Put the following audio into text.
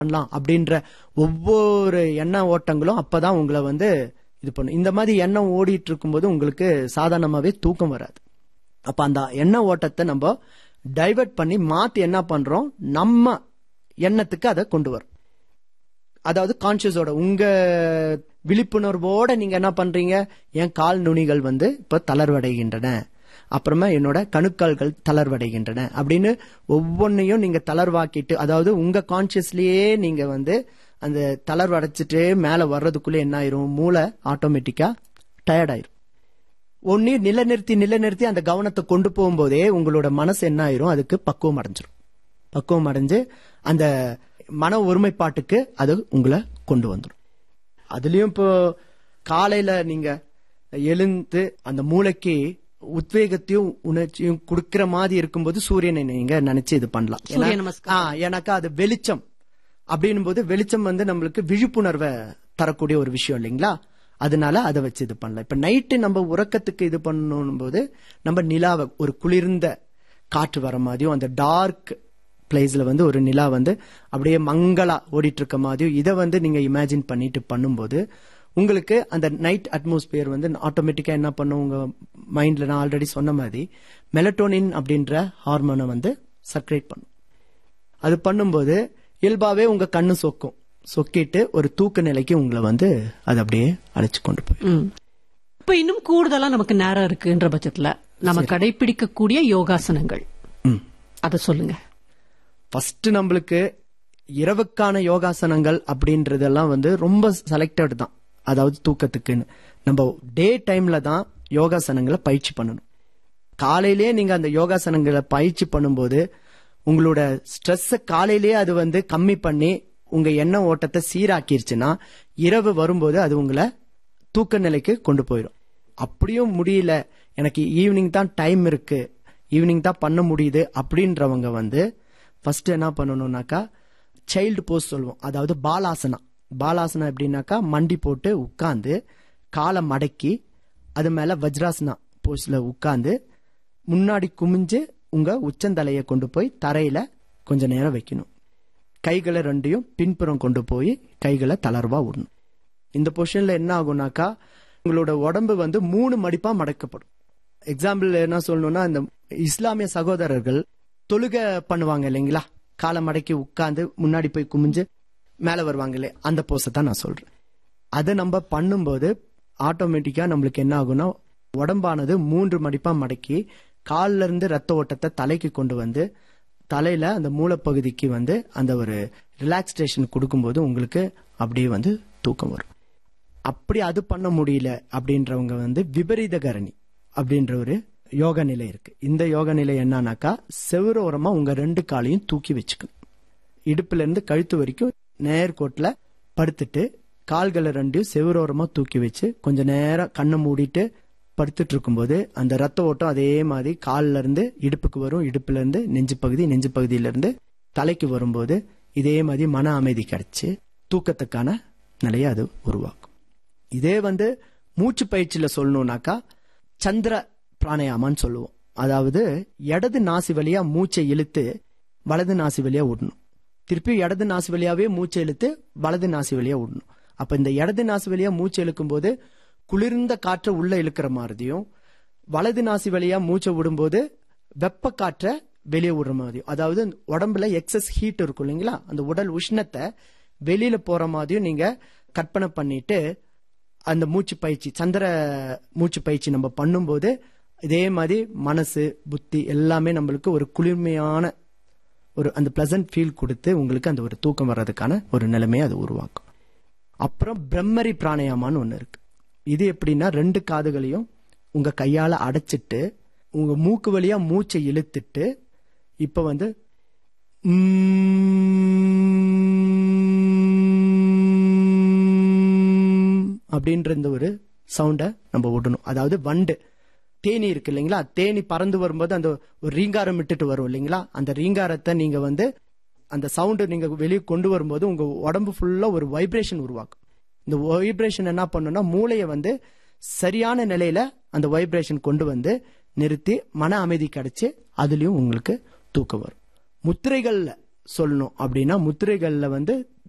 பண்ணலாம் அப்படின்ற ஒவ்வொரு எண்ண ஓட்டங்களும் அப்பதான் உங்களை வந்து இது பண்ணும் இந்த மாதிரி எண்ணம் ஓடிட்டு இருக்கும்போது உங்களுக்கு சாதாரணமாவே தூக்கம் வராது அப்ப அந்த எண்ண ஓட்டத்தை நம்ம டைவர்ட் பண்ணி மாத்தி என்ன பண்றோம் நம்ம எண்ணத்துக்கு அதை கொண்டு வரும் அதாவது கான்சியஸோட உங்க விழிப்புணர்வோட நீங்க என்ன பண்றீங்க என் கால் நுனிகள் வந்து இப்ப தளர்வடைகின்றன அப்புறமா என்னோட கணுக்கால்கள் தளர்வடைகின்றன அப்படின்னு ஒவ்வொன்னையும் நீங்க தளர்வாக்கிட்டு அதாவது உங்க கான்சியஸ்லயே நீங்க வந்து அந்த தளர்வடைச்சிட்டு மேல வர்றதுக்குள்ள என்ன ஆயிரும் மூளை ஆட்டோமேட்டிக்கா டயர்ட் ஆயிரும் ஒன்னு நிலநிறுத்தி நிலநிறுத்தி அந்த கவனத்தை கொண்டு போகும்போதே உங்களோட மனசு என்ன ஆயிரும் அதுக்கு பக்குவம் அடைஞ்சிரும் பக்குவம் அடைஞ்சு அந்த மன ஒருமைப்பாட்டுக்கு அது உங்களை கொண்டு வந்துடும் அதுலயும் இப்போ காலையில நீங்க எழுந்து அந்த மூளைக்கு உத்வேகத்தையும் உணர்ச்சியும் கொடுக்கிற மாதிரி இருக்கும்போது சூரியனை நீங்க நினைச்சு இது பண்ணலாம் ஏன்னா- சூரிய நமஸ்காரம். ஆ, ஏன்னாக்கா அது வெளிச்சம் அப்படின்னும் போது வெளிச்சம் வந்து நம்மளுக்கு விழிப்புணர்வை தரக்கூடிய ஒரு விஷயம் இல்லைங்களா அதனால அதை வச்சு இது பண்ணலாம் இப்ப நைட்டு நம்ம உறக்கத்துக்கு இது பண்ணணும் போது நம்ம நிலாவை ஒரு குளிர்ந்த காற்று வர மாதிரியும் அந்த டார்க் பிளேஸ்ல வந்து ஒரு நிலா வந்து அப்படியே மங்களா ஓடிட்டு இருக்க மாதிரியும் இதை வந்து நீங்க இமேஜின் பண்ணிட்டு பண்ணும்போது உங்களுக்கு அந்த நைட் அட்மாஸ்பியர் வந்து ஆட்டோமேட்டிக்கா என்ன பண்ணும் உங்க மைண்ட்ல நான் ஆல்ரெடி சொன்ன மாதிரி மெலட்டோனின் அப்படின்ற ஹார்மோனை வந்து சர்க்குலேட் பண்ணும் அது பண்ணும்போது இயல்பாவே உங்க கண்ணு சொக்கும் சொக்கிட்டு ஒரு தூக்க நிலைக்கு உங்களை வந்து அது அப்படியே அழைச்சு கொண்டு போய் ம். இப்ப இன்னும் கூடுதலா நமக்கு நேரம் இருக்குன்ற பட்சத்துல நம்ம கடைபிடிக்கக்கூடிய யோகாசனங்கள் அத சொல்லுங்க ஃபர்ஸ்ட் நம்மளுக்கு இரவுக்கான யோகாசனங்கள் அப்படின்றதெல்லாம் வந்து ரொம்ப செலக்டட் தான் அதாவது தூக்கத்துக்குன்னு நம்ம டே டைம்ல தான் யோகாசனங்களை பயிற்சி பண்ணணும் காலையிலேயே நீங்க அந்த யோகாசனங்களை பயிற்சி பண்ணும்போது உங்களோட ஸ்ட்ரெஸ் காலையிலேயே அது வந்து கம்மி பண்ணி உங்க எண்ண ஓட்டத்தை சீராக்கிருச்சுன்னா இரவு வரும்போது அது உங்களை தூக்க நிலைக்கு கொண்டு போயிடும் அப்படியும் முடியல எனக்கு ஈவினிங் தான் டைம் இருக்கு ஈவினிங் தான் பண்ண முடியுது அப்படின்றவங்க வந்து ஃபர்ஸ்ட் என்ன பண்ணணும்னாக்கா சைல்டு போஸ் சொல்லுவோம் அதாவது பாலாசனா பாலாசனா எப்படின்னாக்கா மண்டி போட்டு உட்கார்ந்து காலை மடக்கி அது மேல வஜ்ராசனா போஸ்ல உட்கார்ந்து முன்னாடி குமிஞ்சு உங்க உச்சந்தலையை கொண்டு போய் தரையில கொஞ்ச நேரம் வைக்கணும் கைகளை ரெண்டையும் பின்புறம் கொண்டு போய் கைகளை தளர்வா விடணும் இந்த பொசிஷன்ல என்ன ஆகும்னாக்கா உங்களோட உடம்பு வந்து மூணு மடிப்பா மடக்கப்படும் எக்ஸாம்பிள் என்ன சொல்லணும்னா இந்த இஸ்லாமிய சகோதரர்கள் தொழுகை பண்ணுவாங்க இல்லைங்களா காலை மடக்கி உட்கார்ந்து முன்னாடி போய் குமிஞ்சு மேல வருவாங்களே அந்த போஸை தான் நான் சொல்றேன் அதை நம்ம பண்ணும்போது ஆட்டோமேட்டிக்கா நம்மளுக்கு என்ன ஆகும்னா உடம்பானது மூன்று மடிப்பா மடக்கி கால்ல இருந்து ரத்த ஓட்டத்தை தலைக்கு கொண்டு வந்து தலையில அந்த மூலப்பகுதிக்கு வந்து அந்த ஒரு ரிலாக்ஸேஷன் கொடுக்கும்போது உங்களுக்கு அப்படியே வந்து தூக்கம் வரும் அப்படி அது பண்ண முடியல அப்படின்றவங்க வந்து விபரீத கரணி அப்படின்ற ஒரு யோக நிலை இருக்கு இந்த யோக நிலை என்னன்னாக்கா செவ்வரோரமா உங்க ரெண்டு காலையும் தூக்கி வச்சுக்கணும் இடுப்புல இருந்து கழுத்து வரைக்கும் நேர்கோட்டில் படுத்துட்டு கால்களை ரெண்டையும் செவ்வரோரமா தூக்கி வச்சு கொஞ்ச நேரம் கண்ணை மூடிட்டு படுத்துட்டு இருக்கும்போது அந்த ரத்த ஓட்டம் அதே மாதிரி கால்ல இருந்து இடுப்புக்கு வரும் இடுப்புல இருந்து நெஞ்சு பகுதி நெஞ்சு பகுதியில இருந்து தலைக்கு வரும்போது இதே மாதிரி மன அமைதி கிடைச்சு தூக்கத்துக்கான நிலையை அது உருவாக்கும் இதே வந்து மூச்சு பயிற்சியில சொல்லணும்னாக்கா சந்திர பிராணயாமான்னு சொல்லுவோம் அதாவது இடது நாசி வழியா மூச்சை இழுத்து வலது நாசி வழியா விடணும் திருப்பி இடது நாசி வழியாவே மூச்சை இழுத்து வலது நாசி வழியா விடணும் அப்ப இந்த இடது நாசி வழியா மூச்சு இழுக்கும் போது குளிர்ந்த காற்றை உள்ள இழுக்கிற மாதிரியும் வலது நாசி வழியா மூச்சை விடும்போது வெப்ப காற்றை வெளியே விடுற மாதிரியும் அதாவது உடம்புல எக்ஸஸ் ஹீட் இருக்கும் இல்லைங்களா அந்த உடல் உஷ்ணத்தை வெளியில போற மாதிரியும் நீங்க கற்பனை பண்ணிட்டு அந்த மூச்சு பயிற்சி சந்திர மூச்சு பயிற்சி நம்ம பண்ணும்போது இதே மாதிரி மனசு புத்தி எல்லாமே நம்மளுக்கு ஒரு குளிர்மையான ஒரு அந்த பிளசன்ட் ஃபீல் கொடுத்து உங்களுக்கு அந்த ஒரு தூக்கம் வர்றதுக்கான ஒரு நிலைமையை அது உருவாக்கும் அப்புறம் பிரம்மரி பிராணயாமான்னு ஒன்று இருக்கு இது எப்படின்னா ரெண்டு காதுகளையும் உங்க கையால அடைச்சிட்டு உங்க மூக்கு வழியா மூச்சை இழுத்துட்டு இப்ப வந்து உம் அப்படின்ற இந்த ஒரு சவுண்ட நம்ம விடணும் அதாவது வண்டு தேனி இருக்கு இல்லைங்களா தேனி பறந்து வரும்போது அந்த ஒரு ரீங்காரம் விட்டுட்டு வரும் இல்லைங்களா அந்த ரீங்காரத்தை நீங்க வந்து அந்த சவுண்டு நீங்க வெளியே கொண்டு வரும்போது உங்க உடம்பு ஃபுல்லா ஒரு வைப்ரேஷன் உருவாக்கும் இந்த வைப்ரேஷன் என்ன பண்ணும்னா மூளையை வந்து சரியான நிலையில அந்த வைப்ரேஷன் கொண்டு வந்து நிறுத்தி மன அமைதி கிடைச்சு அதுலயும் உங்களுக்கு தூக்கம் வரும் முத்திரைகள்ல சொல்லணும் அப்படின்னா முத்திரைகள்ல வந்து